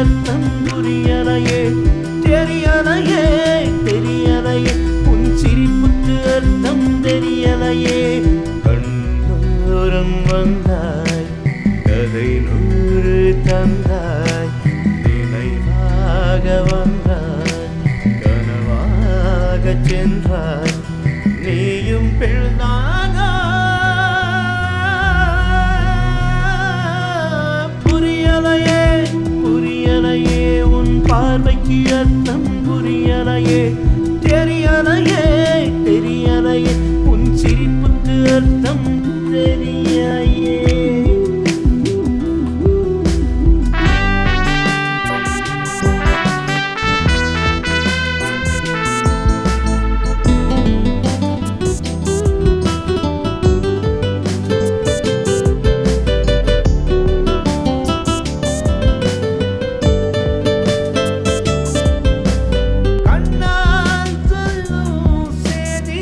அர்த்தம் புரியலையே தெரியலையே தெரியலையே உன் சிரிப்புக்கு அர்த்தம் தெரியலையே கண்ணோரம் வந்தாய் கதை நூறு தந்தாய் நினைவாக வந்தாய் கனவாக சென்றாய் நீயும் பிள்ளானா புரியலையே புரியலையே உன் பார்வைக்கு அர்த்தம் புரியலையே தெரியலையே தெரியலையே உன் சிரிப்புக்கு அர்த்தம் தெரியலையே கண்ணால் சொல்லும் செய்தி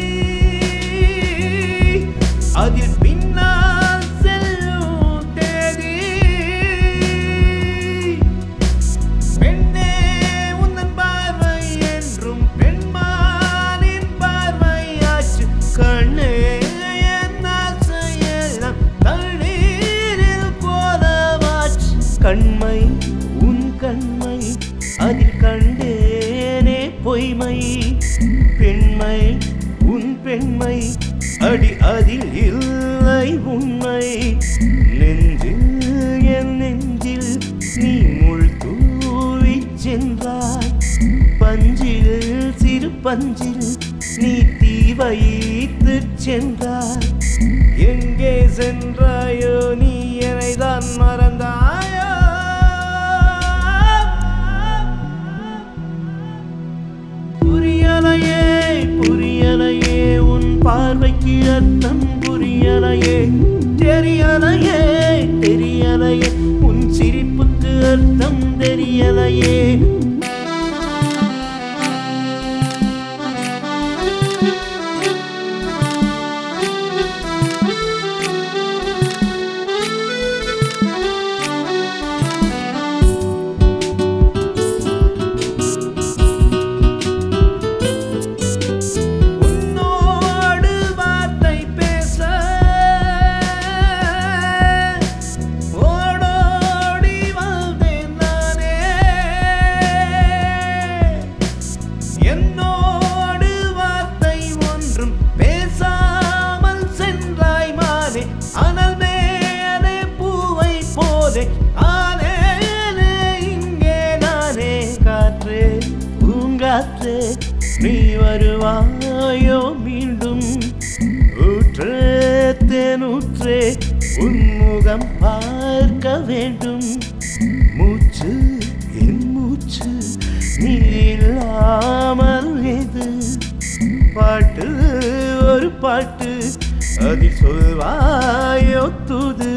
அதில் பின்னால் செல்லும் தேதி பெண்ணே உந்தன் பார்வை என்றும் பெண்மானின் பார்வையாச்சு கண்ணே என் ஆசையெல்லாம் தண்ணீரில் போலவாச்சு கண்மை உன் கண்மை அதில் கண்டேனே பொய்மை பெண்மை உன் பெண்மை அடி அதில் இல்லை உண்மை நெஞ்சில் என் நெஞ்சில் நீ முள் தூவி சென்றாய் பஞ்சில் சிறு பஞ்சில் நீ தீ வைத்து சென்றாய் எங்கே சென்றாயோ நீ என்னை தான் மறந்தாயோ புரியலையே புரியலையே உன் பார்வைக்கு அர்த்தம் புரியலையே தெரியலையே தெரியலையே உன் சிரிப்புக்கு அர்த்தம் தெரியலையே உன்னோடு வார்த்தை பேச ஓடோடி வந்தேன் நானே என்னோடு வார்த்தை ஒன்றும் பேசாமல் சென்றாய் மானே ஆனால் மேலே பூவை போலே ஆனே இங்கே நானே காற்றே பூங்காற்றே நீ வருவாயோ மீண்டும் ஊற்றே தேனூற்றே உன்முகம் பார்க்க வேண்டும் மூச்சு என் மூச்சு நீ இல்லாமல் எது பாட்டு ஒரு பாட்டு அதில் சொல்வாயோ தூது